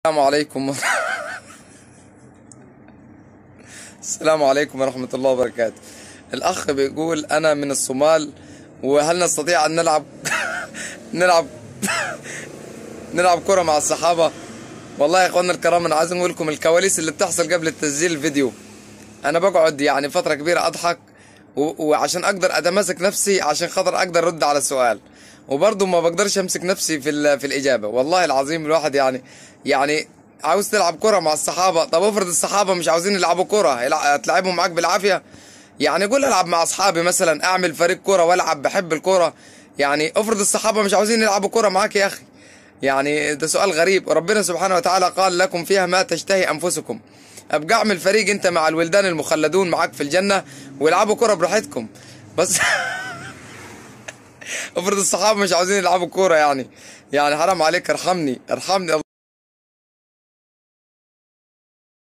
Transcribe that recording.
السلام عليكم السلام عليكم ورحمة الله وبركاته الأخ بيقول أنا من الصومال وهل نستطيع أن نلعب نلعب نلعب كرة مع الصحابة والله يا إخواننا الكرام أنا عايز أقول لكم الكواليس اللي بتحصل قبل التسجيل الفيديو أنا بقعد يعني فترة كبيرة أضحك و- وعشان أقدر أتماسك نفسي عشان خاطر أقدر أرد على السؤال وبرضه ما بقدرش أمسك نفسي في ال- في الإجابة والله العظيم الواحد يعني يعني عاوز تلعب كرة مع الصحابة طب افرض الصحابة مش عاوزين يلعبوا كرة يلع- هتلعبهم معاك بالعافية يعني قول العب مع اصحابي مثلا اعمل فريق كرة والعب بحب الكرة يعني افرض الصحابة مش عاوزين يلعبوا كرة معاك يا اخي يعني ده سؤال غريب وربنا سبحانه وتعالى قال لكم فيها ما تشتهي انفسكم ابقى اعمل فريق انت مع الولدان المخلدون معاك في الجنة ويلعبوا كرة براحتكم بس افرض الصحابة مش عاوزين يلعبوا كورة يعني يعني حرام عليك ارحمني ارحمني